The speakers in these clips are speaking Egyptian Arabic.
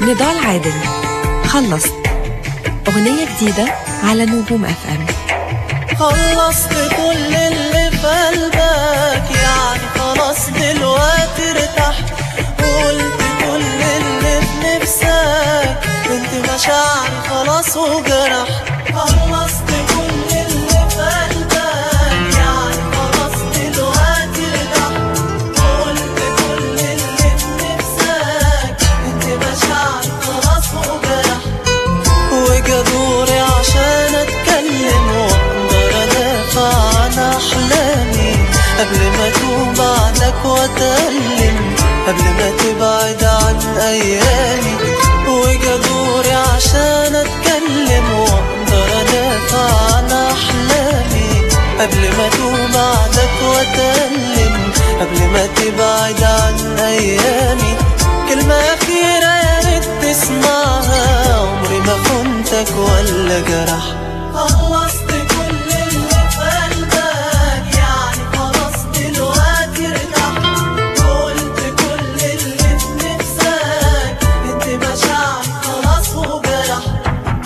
نضال عادل خلصت أغنية جديدة على نجوم اف ام خلصت كل اللي في قلبك يعني خلاص دلوقتي ارتحت وقلت كل اللي في نفسك كنت مشاعري خلاص وجرحت خلصت كل اللي في قلبك يعني خلاص دلوقتي ارتحت وقلت كل اللي في نفسك كنت مشاعري خلاص وجرحت وجا دوري عشان اتكلم واقدر ادافع عن احلامي قبل ما اتوب عنك واتألم قبل ما تبعد عن ايامي وجا دوري عشان اتكلم واقدر ادافع عن احلامي قبل ما اتوب عنك واتألم قبل ما تبعد عن ايامي كلمة أخيرة يا ريت تسمعها عمري ما خنتك ولا جرح خلصت كل اللي في قلبك يعني خلاص دلوقتي ارتحت قلت كل اللي في نفسك انت مشاعري خلاص وجرحت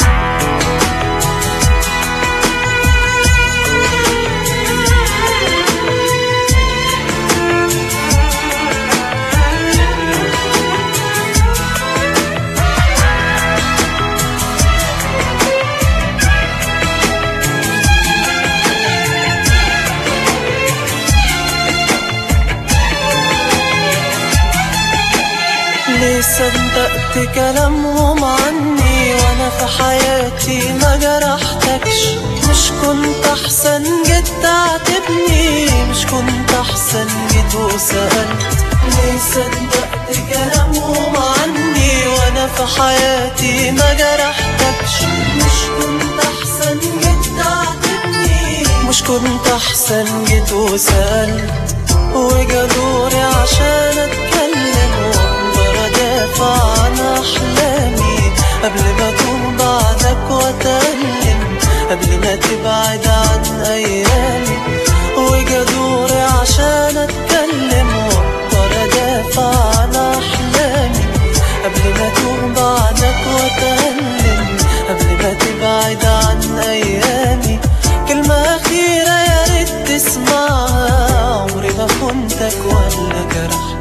ليه صدقت كلامهم عني وانا في حياتي ما جرحتكش مش كنت احسن جيت تعاتبني مش كنت احسن جيت وسألت ليه صدقت كلامهم عني وانا في حياتي ما جرحتكش مش كنت احسن جيت تعاتبني مش كنت احسن جيت وسألت وجا دوري عشان اتكلم واقدر ادافع عن احلامي قبل ما اكون بعدك واتألم قبل ما تبعد عن ايامي وجا دوري عشان اتكلم واقدر ادافع عن احلامي قبل ما اكون بعدك واتألم قبل ما تبعد عن ايامي كلمة أخيرة يا ريت تسمعها عمري ما خنتك ولا جرحت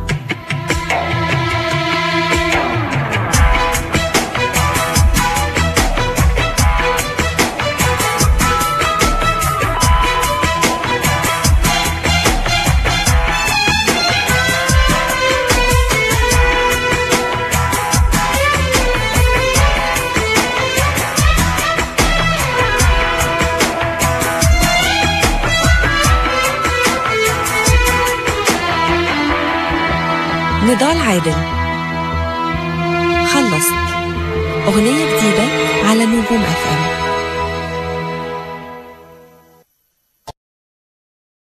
نضال عادل خلصت أغنية جديدة على نجوم اف ام